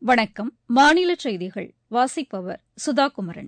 வணக்கம் மாநில செய்திகள் வாசிப்பவர் சுதா குமரன்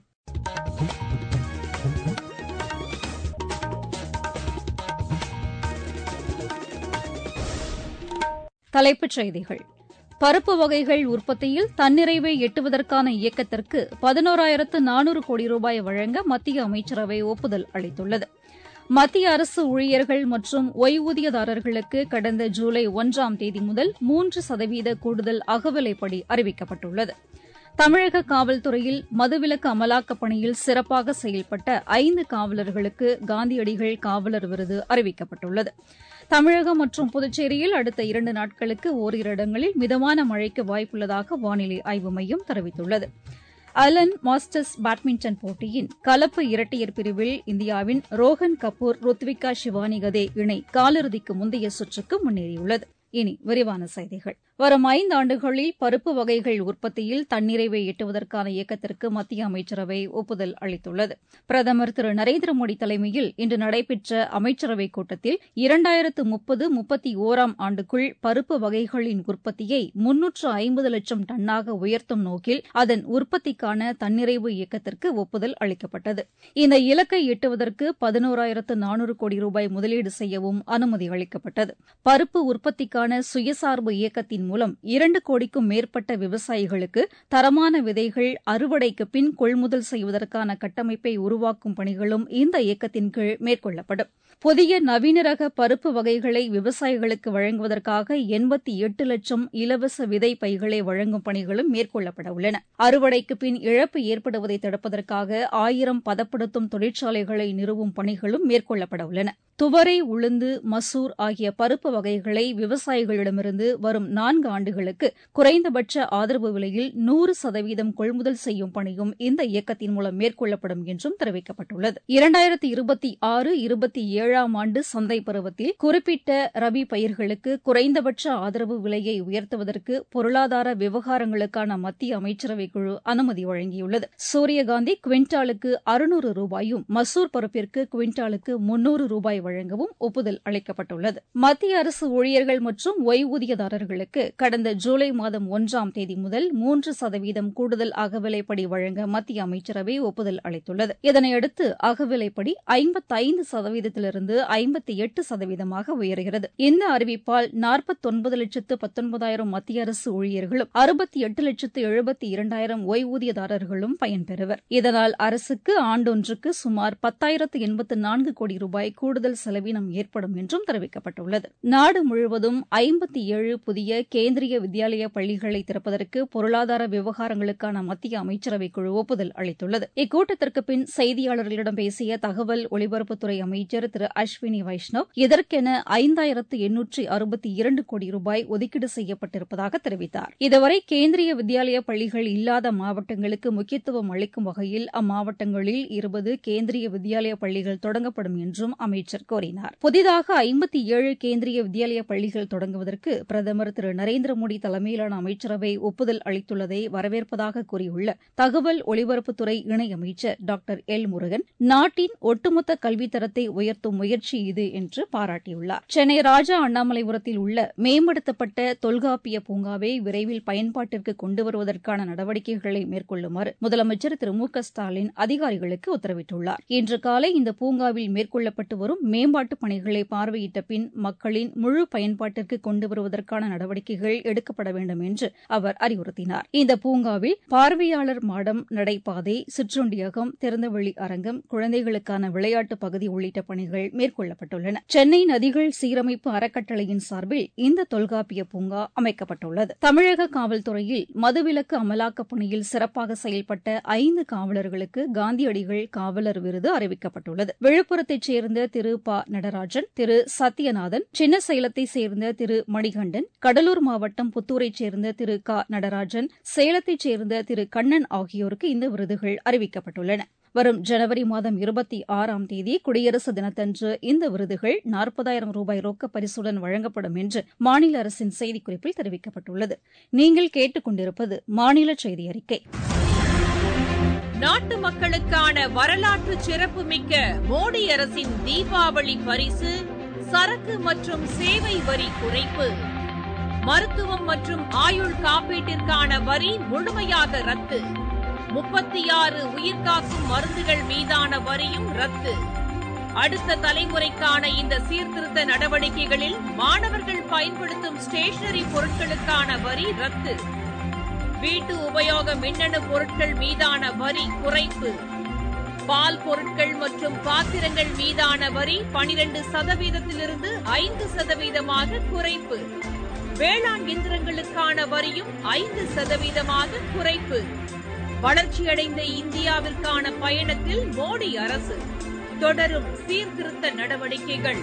தலைப்புச் செய்திகள் பருப்பு வகைகள் உற்பத்தியில் தன்னிறைவை எட்டுவதற்கான இயக்கத்திற்கு பதினோராயிரத்து நானூறு கோடி ரூபாய் வழங்க மத்திய அமைச்சரவை ஒப்புதல் அளித்துள்ளது மத்திய அரசு ஊழியர்கள் மற்றும் ஒய்வூதியதாரர்களுக்கு கடந்த ஜூலை ஒன்றாம் தேதி முதல் மூன்று சதவீத கூடுதல் அகவிலைப்படி அறிவிக்கப்பட்டுள்ளது தமிழக காவல்துறையில் மதுவிலக்கு அமலாக்கப் பணியில் சிறப்பாக செயல்பட்ட ஐந்து காவலர்களுக்கு காந்தியடிகள் காவலர் விருது அறிவிக்கப்பட்டுள்ளது தமிழகம் மற்றும் புதுச்சேரியில் அடுத்த இரண்டு நாட்களுக்கு ஓரிரு இடங்களில் மிதமான மழைக்கு வாய்ப்புள்ளதாக வானிலை ஆய்வு மையம் தெரிவித்துள்ளது அலன் மாஸ்டர்ஸ் பேட்மிண்டன் போட்டியின் கலப்பு இரட்டையர் பிரிவில் இந்தியாவின் ரோஹன் கபூர் ருத்விகா ஷிவானி கதே இணை காலிறுதிக்கு முந்தைய சுற்றுக்கு முன்னேறியுள்ளது இனி விரிவான செய்திகள் வரும் ஐந்தாண்டுகளில் பருப்பு வகைகள் உற்பத்தியில் தன்னிறைவை எட்டுவதற்கான இயக்கத்திற்கு மத்திய அமைச்சரவை ஒப்புதல் அளித்துள்ளது பிரதமர் திரு நரேந்திர மோடி தலைமையில் இன்று நடைபெற்ற அமைச்சரவைக் கூட்டத்தில் இரண்டாயிரத்து முப்பது முப்பத்தி ஒராம் ஆண்டுக்குள் பருப்பு வகைகளின் உற்பத்தியை முன்னூற்று ஐம்பது லட்சம் டன்னாக உயர்த்தும் நோக்கில் அதன் உற்பத்திக்கான தன்னிறைவு இயக்கத்திற்கு ஒப்புதல் அளிக்கப்பட்டது இந்த இலக்கை எட்டுவதற்கு பதினோராயிரத்து நானூறு கோடி ரூபாய் முதலீடு செய்யவும் அனுமதி அளிக்கப்பட்டது பருப்பு உற்பத்திக்கான சுயசார்பு இயக்கத்தின் மூலம் இரண்டு கோடிக்கும் மேற்பட்ட விவசாயிகளுக்கு தரமான விதைகள் அறுவடைக்கு பின் கொள்முதல் செய்வதற்கான கட்டமைப்பை உருவாக்கும் பணிகளும் இந்த இயக்கத்தின் கீழ் மேற்கொள்ளப்படும் புதிய நவீன ரக பருப்பு வகைகளை விவசாயிகளுக்கு வழங்குவதற்காக எண்பத்தி எட்டு லட்சம் இலவச விதை பைகளை வழங்கும் பணிகளும் மேற்கொள்ளப்பட உள்ளன அறுவடைக்கு பின் இழப்பு ஏற்படுவதை தடுப்பதற்காக ஆயிரம் பதப்படுத்தும் தொழிற்சாலைகளை நிறுவும் பணிகளும் மேற்கொள்ளப்பட உள்ளன துவரை உளுந்து மசூர் ஆகிய பருப்பு வகைகளை விவசாயிகளிடமிருந்து வரும் நான்கு ஆண்டுகளுக்கு குறைந்தபட்ச ஆதரவு விலையில் நூறு சதவீதம் கொள்முதல் செய்யும் பணியும் இந்த இயக்கத்தின் மூலம் மேற்கொள்ளப்படும் என்றும் தெரிவிக்கப்பட்டுள்ளது இரண்டாயிரத்தி இருபத்தி ஆறு இருபத்தி ஏழாம் ஆண்டு சந்தை பருவத்தில் குறிப்பிட்ட ரபி பயிர்களுக்கு குறைந்தபட்ச ஆதரவு விலையை உயர்த்துவதற்கு பொருளாதார விவகாரங்களுக்கான மத்திய அமைச்சரவை குழு அனுமதி வழங்கியுள்ளது சூரியகாந்தி குவிண்டாலுக்கு அறுநூறு ரூபாயும் மசூர் பருப்பிற்கு குவிண்டாலுக்கு முன்னூறு ரூபாய் வழங்கவும் ஒப்புதல் அளிக்கப்பட்டுள்ளது மத்திய அரசு ஊழியர்கள் மற்றும் ஓய்வூதியதாரர்களுக்கு கடந்த ஜூலை மாதம் ஒன்றாம் தேதி முதல் மூன்று சதவீதம் கூடுதல் அகவிலைப்படி வழங்க மத்திய அமைச்சரவை ஒப்புதல் அளித்துள்ளது இதனையடுத்து அகவிலைப்படி ஐம்பத்தைந்து சதவீதத்திலிருந்து ஐம்பத்தி எட்டு சதவீதமாக உயர்கிறது இந்த அறிவிப்பால் நாற்பத்தொன்பது லட்சத்து பத்தொன்பதாயிரம் மத்திய அரசு ஊழியர்களும் அறுபத்தி எட்டு லட்சத்து எழுபத்தி இரண்டாயிரம் ஓய்வூதியதாரர்களும் பயன்பெறுவர் இதனால் அரசுக்கு ஆண்டொன்றுக்கு சுமார் பத்தாயிரத்து எண்பத்து நான்கு கோடி ரூபாய் கூடுதல் செலவினம் ஏற்படும் என்றும் தெரிவிக்கப்பட்டுள்ளது நாடு முழுவதும் ஐம்பத்தி ஏழு புதிய கேந்திரிய வித்யாலய பள்ளிகளை திறப்பதற்கு பொருளாதார விவகாரங்களுக்கான மத்திய அமைச்சரவை குழு ஒப்புதல் அளித்துள்ளது இக்கூட்டத்திற்கு பின் செய்தியாளர்களிடம் பேசிய தகவல் ஒலிபரப்புத்துறை அமைச்சர் திரு அஸ்வினி வைஷ்ணவ் இதற்கென ஐந்தாயிரத்து எண்ணூற்றி அறுபத்தி இரண்டு கோடி ரூபாய் ஒதுக்கீடு செய்யப்பட்டிருப்பதாக தெரிவித்தார் இதுவரை கேந்திரிய வித்யாலய பள்ளிகள் இல்லாத மாவட்டங்களுக்கு முக்கியத்துவம் அளிக்கும் வகையில் அம்மாவட்டங்களில் இருபது கேந்திரிய வித்யாலய பள்ளிகள் தொடங்கப்படும் என்றும் அமைச்சர் கூறினார் புதிதாக ஐம்பத்தி ஏழு கேந்திரிய வித்யாலய பள்ளிகள் தொடங்குவதற்கு பிரதமர் திரு நரேந்திர மோடி தலைமையிலான அமைச்சரவை ஒப்புதல் அளித்துள்ளதை வரவேற்பதாக கூறியுள்ள தகவல் ஒலிபரப்புத்துறை இணையமைச்சர் டாக்டர் எல் முருகன் நாட்டின் ஒட்டுமொத்த கல்வித்தரத்தை உயர்த்தும் முயற்சி இது என்று பாராட்டியுள்ளார் சென்னை ராஜா அண்ணாமலைபுரத்தில் உள்ள மேம்படுத்தப்பட்ட தொல்காப்பிய பூங்காவை விரைவில் பயன்பாட்டிற்கு கொண்டு வருவதற்கான நடவடிக்கைகளை மேற்கொள்ளுமாறு முதலமைச்சர் திரு மு க ஸ்டாலின் அதிகாரிகளுக்கு உத்தரவிட்டுள்ளார் இன்று காலை இந்த பூங்காவில் மேற்கொள்ளப்பட்டு வரும் மேம்பாட்டுப் பணிகளை பார்வையிட்ட பின் மக்களின் முழு பயன்பாட்டிற்கு கொண்டு வருவதற்கான நடவடிக்கைகள் எடுக்கப்பட வேண்டும் என்று அவர் அறிவுறுத்தினார் இந்த பூங்காவில் பார்வையாளர் மாடம் நடைபாதை சிற்றுண்டியகம் திறந்தவெளி அரங்கம் குழந்தைகளுக்கான விளையாட்டு பகுதி உள்ளிட்ட பணிகள் மேற்கொள்ளப்பட்டுள்ளன சென்னை நதிகள் சீரமைப்பு அறக்கட்டளையின் சார்பில் இந்த தொல்காப்பிய பூங்கா அமைக்கப்பட்டுள்ளது தமிழக காவல்துறையில் மதுவிலக்கு அமலாக்கப் பணியில் சிறப்பாக செயல்பட்ட ஐந்து காவலர்களுக்கு காந்தியடிகள் காவலர் விருது அறிவிக்கப்பட்டுள்ளது விழுப்புரத்தைச் சேர்ந்த திரு ப நடராஜன் திரு சத்யநாதன் சின்னசேலத்தைச் சேர்ந்த திரு மணிகண்டன் கடலூர் மாவட்டம் புத்தூரைச் சேர்ந்த திரு க நடராஜன் சேலத்தைச் சேர்ந்த திரு கண்ணன் ஆகியோருக்கு இந்த விருதுகள் அறிவிக்கப்பட்டுள்ளன வரும் ஜனவரி மாதம் இருபத்தி ஆறாம் தேதி குடியரசு தினத்தன்று இந்த விருதுகள் நாற்பதாயிரம் ரூபாய் ரொக்க பரிசுடன் வழங்கப்படும் என்று மாநில அரசின் செய்திக்குறிப்பில் தெரிவிக்கப்பட்டுள்ளது நீங்கள் கேட்டுக் கொண்டிருப்பது மாநில செய்தி அறிக்கை நாட்டு மக்களுக்கான வரலாற்று சிறப்புமிக்க மோடி அரசின் தீபாவளி பரிசு சரக்கு மற்றும் சேவை வரி குறைப்பு மருத்துவம் மற்றும் ஆயுள் காப்பீட்டிற்கான வரி முழுமையாக ரத்து முப்பத்தி ஆறு உயிர்காக்கும் மருந்துகள் மீதான வரியும் ரத்து அடுத்த தலைமுறைக்கான இந்த சீர்திருத்த நடவடிக்கைகளில் மாணவர்கள் பயன்படுத்தும் ஸ்டேஷனரி பொருட்களுக்கான வரி ரத்து வீட்டு உபயோக மின்னணு பொருட்கள் மீதான வரி குறைப்பு பால் பொருட்கள் மற்றும் பாத்திரங்கள் மீதான வரி பனிரெண்டு சதவீதத்திலிருந்து ஐந்து சதவீதமாக குறைப்பு வேளாண் இயந்திரங்களுக்கான வரியும் ஐந்து சதவீதமாக குறைப்பு வளர்ச்சியடைந்த இந்தியாவிற்கான பயணத்தில் மோடி அரசு தொடரும் சீர்திருத்த நடவடிக்கைகள்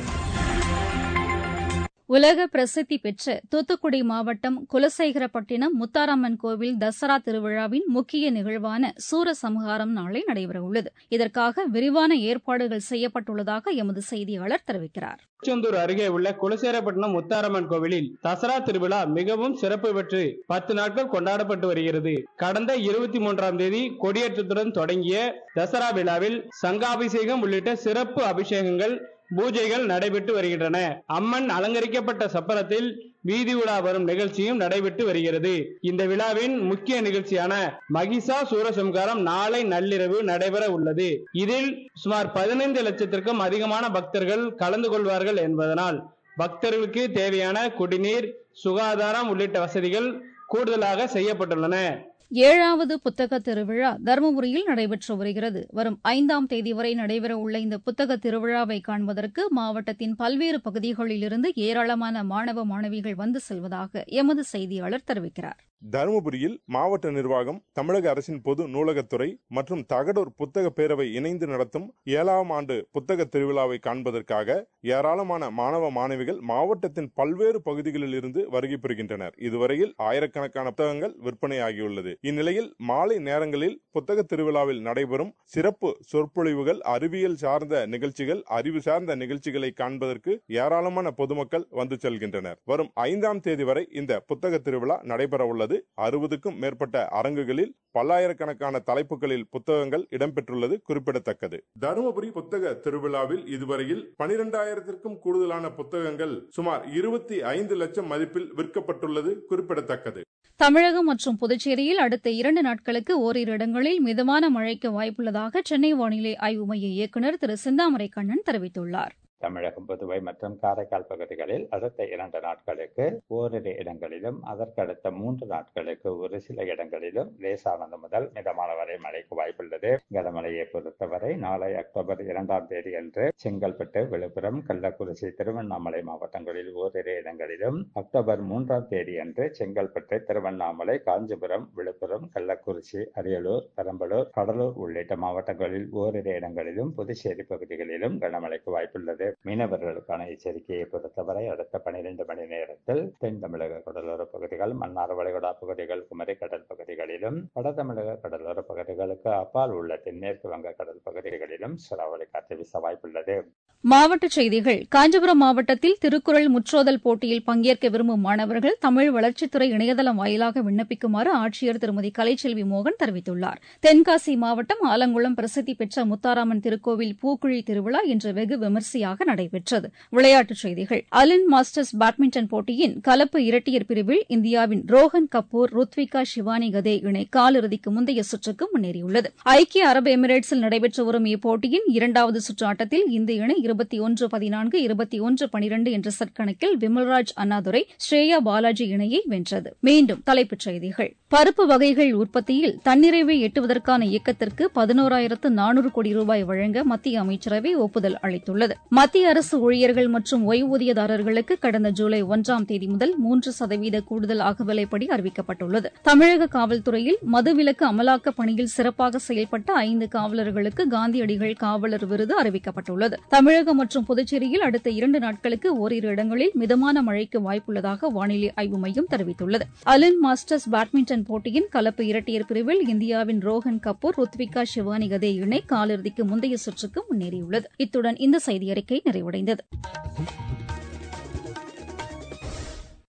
உலக பிரசித்தி பெற்ற தூத்துக்குடி மாவட்டம் குலசேகரப்பட்டினம் முத்தாரம்மன் கோவில் தசரா திருவிழாவின் முக்கிய நிகழ்வான சூரசம்ஹாரம் நாளை நடைபெறவுள்ளது இதற்காக விரிவான ஏற்பாடுகள் செய்யப்பட்டுள்ளதாக எமது செய்தியாளர் தெரிவிக்கிறார் திருச்செந்தூர் அருகே உள்ள குலசேரப்பட்டினம் முத்தாரம்மன் கோவிலில் தசரா திருவிழா மிகவும் சிறப்பு பெற்று பத்து நாட்கள் கொண்டாடப்பட்டு வருகிறது கடந்த இருபத்தி மூன்றாம் தேதி கொடியேற்றத்துடன் தொடங்கிய தசரா விழாவில் சங்காபிஷேகம் உள்ளிட்ட சிறப்பு அபிஷேகங்கள் பூஜைகள் நடைபெற்று வருகின்றன அம்மன் அலங்கரிக்கப்பட்ட சப்பரத்தில் வீதி உலா வரும் நிகழ்ச்சியும் நடைபெற்று வருகிறது இந்த விழாவின் முக்கிய நிகழ்ச்சியான மகிஷா சூரசம்காரம் நாளை நள்ளிரவு நடைபெற உள்ளது இதில் சுமார் பதினைந்து லட்சத்திற்கும் அதிகமான பக்தர்கள் கலந்து கொள்வார்கள் என்பதனால் பக்தர்களுக்கு தேவையான குடிநீர் சுகாதாரம் உள்ளிட்ட வசதிகள் கூடுதலாக செய்யப்பட்டுள்ளன ஏழாவது புத்தக திருவிழா தருமபுரியில் நடைபெற்று வருகிறது வரும் ஐந்தாம் தேதி வரை நடைபெறவுள்ள இந்த புத்தக திருவிழாவை காண்பதற்கு மாவட்டத்தின் பல்வேறு பகுதிகளிலிருந்து ஏராளமான மாணவ மாணவிகள் வந்து செல்வதாக எமது செய்தியாளர் தெரிவிக்கிறார் தருமபுரியில் மாவட்ட நிர்வாகம் தமிழக அரசின் பொது நூலகத்துறை மற்றும் தகடூர் புத்தக பேரவை இணைந்து நடத்தும் ஏழாம் ஆண்டு புத்தக திருவிழாவை காண்பதற்காக ஏராளமான மாணவ மாணவிகள் மாவட்டத்தின் பல்வேறு பகுதிகளில் இருந்து வருகை புரிகின்றனர் இதுவரையில் ஆயிரக்கணக்கான புத்தகங்கள் விற்பனையாகியுள்ளது இந்நிலையில் மாலை நேரங்களில் புத்தக திருவிழாவில் நடைபெறும் சிறப்பு சொற்பொழிவுகள் அறிவியல் சார்ந்த நிகழ்ச்சிகள் அறிவு சார்ந்த நிகழ்ச்சிகளை காண்பதற்கு ஏராளமான பொதுமக்கள் வந்து செல்கின்றனர் வரும் ஐந்தாம் தேதி வரை இந்த புத்தக திருவிழா நடைபெற உள்ளது அறுபதுக்கும் மேற்பட்ட அரங்குகளில் பல்லாயிரக்கணக்கான தலைப்புகளில் புத்தகங்கள் இடம்பெற்றுள்ளது குறிப்பிடத்தக்கது தருமபுரி புத்தக திருவிழாவில் இதுவரையில் பனிரெண்டாயிரத்திற்கும் கூடுதலான புத்தகங்கள் சுமார் இருபத்தி ஐந்து லட்சம் மதிப்பில் விற்கப்பட்டுள்ளது குறிப்பிடத்தக்கது தமிழகம் மற்றும் புதுச்சேரியில் அடுத்த இரண்டு நாட்களுக்கு ஓரிரு இடங்களில் மிதமான மழைக்கு வாய்ப்புள்ளதாக சென்னை வானிலை ஆய்வு மைய இயக்குநர் திரு சிந்தாமரை கண்ணன் தெரிவித்துள்ளார் தமிழகம் புதுவை மற்றும் காரைக்கால் பகுதிகளில் அடுத்த இரண்டு நாட்களுக்கு ஓரிரு இடங்களிலும் அதற்கடுத்த மூன்று நாட்களுக்கு ஒரு சில இடங்களிலும் லேசானது முதல் மிதமான வரை மழைக்கு வாய்ப்புள்ளது கனமழையை பொறுத்தவரை நாளை அக்டோபர் இரண்டாம் தேதி அன்று செங்கல்பட்டு விழுப்புரம் கள்ளக்குறிச்சி திருவண்ணாமலை மாவட்டங்களில் ஓரிரு இடங்களிலும் அக்டோபர் மூன்றாம் தேதி அன்று செங்கல்பட்டு திருவண்ணாமலை காஞ்சிபுரம் விழுப்புரம் கள்ளக்குறிச்சி அரியலூர் பெரம்பலூர் கடலூர் உள்ளிட்ட மாவட்டங்களில் ஓரிரு இடங்களிலும் புதுச்சேரி பகுதிகளிலும் கனமழைக்கு வாய்ப்புள்ளது மீனவர்களுக்கான எச்சரிக்கையை பொறுத்தவரை அடுத்த பனிரெண்டு மணி நேரத்தில் தென் தமிழக கடலோர பகுதிகள் மன்னார் வளைகுடா பகுதிகள் குமரி கடல் பகுதிகளிலும் வட தமிழக கடலோர பகுதிகளுக்கு அப்பால் உள்ள தென்மேற்கு வங்க கடல் பகுதிகளிலும் சூறாவளி காற்று வீச வாய்ப்புள்ளது மாவட்டச் செய்திகள் காஞ்சிபுரம் மாவட்டத்தில் திருக்குறள் முற்றோதல் போட்டியில் பங்கேற்க விரும்பும் மாணவர்கள் தமிழ் வளர்ச்சித்துறை இணையதளம் வாயிலாக விண்ணப்பிக்குமாறு ஆட்சியர் திருமதி கலைச்செல்வி மோகன் தெரிவித்துள்ளார் தென்காசி மாவட்டம் ஆலங்குளம் பிரசித்தி பெற்ற முத்தாராமன் திருக்கோவில் பூக்குழி திருவிழா இன்று வெகு விமரிசையாக நடைபெற்றது விளையாட்டுச் செய்திகள் அலின் மாஸ்டர்ஸ் பேட்மிண்டன் போட்டியின் கலப்பு இரட்டையர் பிரிவில் இந்தியாவின் ரோஹன் கபூர் ருத்விகா ஷிவானி கதே இணை காலிறுதிக்கு முந்தைய சுற்றுக்கு முன்னேறியுள்ளது ஐக்கிய அரபு எமிரேட்ஸில் நடைபெற்று வரும் இப்போட்டியின் இரண்டாவது சுற்று ஆட்டத்தில் இந்த இணை இருபத்தி ஒன்று பதினான்கு இருபத்தி ஒன்று பனிரண்டு என்ற செட் கணக்கில் விமல்ராஜ் அண்ணாதுரை ஸ்ரேயா பாலாஜி இணையை வென்றது மீண்டும் தலைப்புச் செய்திகள் பருப்பு வகைகள் உற்பத்தியில் தன்னிறைவை எட்டுவதற்கான இயக்கத்திற்கு பதினோராயிரத்து நானூறு கோடி ரூபாய் வழங்க மத்திய அமைச்சரவை ஒப்புதல் அளித்துள்ளது மத்திய அரசு ஊழியர்கள் மற்றும் ஓய்வூதியதாரர்களுக்கு கடந்த ஜூலை ஒன்றாம் தேதி முதல் மூன்று சதவீத கூடுதல் அகவிலைப்படி அறிவிக்கப்பட்டுள்ளது தமிழக காவல்துறையில் மதுவிலக்கு அமலாக்க பணியில் சிறப்பாக செயல்பட்ட ஐந்து காவலர்களுக்கு காந்தியடிகள் காவலர் விருது அறிவிக்கப்பட்டுள்ளது தமிழகம் மற்றும் புதுச்சேரியில் அடுத்த இரண்டு நாட்களுக்கு ஓரிரு இடங்களில் மிதமான மழைக்கு வாய்ப்புள்ளதாக வானிலை ஆய்வு மையம் தெரிவித்துள்ளது அலின் மாஸ்டர்ஸ் பேட்மிண்டன் போட்டியின் கலப்பு இரட்டையர் பிரிவில் இந்தியாவின் ரோஹன் கபூர் ருத்விகா ஷிவானி கதே இணை காலிறுதிக்கு முந்தைய சுற்றுக்கு முன்னேறியுள்ளது இத்துடன் இந்த செய்தியறிக்கை நிறைவடைந்தது